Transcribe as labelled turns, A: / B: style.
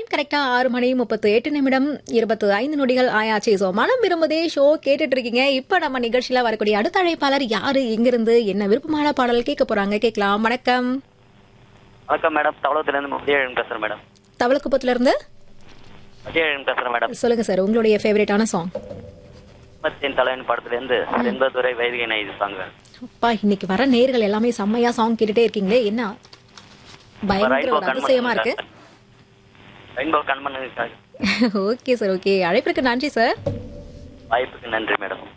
A: time கரெக்டா ஆறு மணி முப்பத்து எட்டு நிமிடம் இருபத்து ஐந்து நொடிகள் ஆயாச்சு ஸோ மனம் விரும்புதே ஷோ கேட்டுட்டு இருக்கீங்க இப்ப நம்ம நிகழ்ச்சியில வரக்கூடிய அடுத்த அழைப்பாளர் யாரு எங்கிருந்து என்ன விருப்பமான பாடல் கேட்க போறாங்க கேட்கலாம் வணக்கம்
B: வணக்கம் மேடம் தவளத்துலேருந்து மதியம் பேசுகிறேன் மேடம்
A: தவளக்குப்பத்துல இருந்து
B: மதியம் பேசுகிறேன் மேடம்
A: சொல்லுங்க சார் உங்களுடைய ஃபேவரட்டான சாங்
B: மத்தியின் தலைவன் படத்துலேருந்து செண்பதுரை வைதிகை நைது சாங்க
A: அப்பா இன்னைக்கு வர நேர்கள் எல்லாமே செம்மையா சாங் கேட்டுட்டே இருக்கீங்களே என்ன பயங்கர
B: ரெயின்போ
A: ஒரு அதிசயமா இருக்கு
B: ரெயின்போ கண்மனுக்காக
A: ஓகே சார் ஓகே அழைப்பிற்கு நன்றி சார்
B: வாய்ப்புக்கு நன்றி மேடம்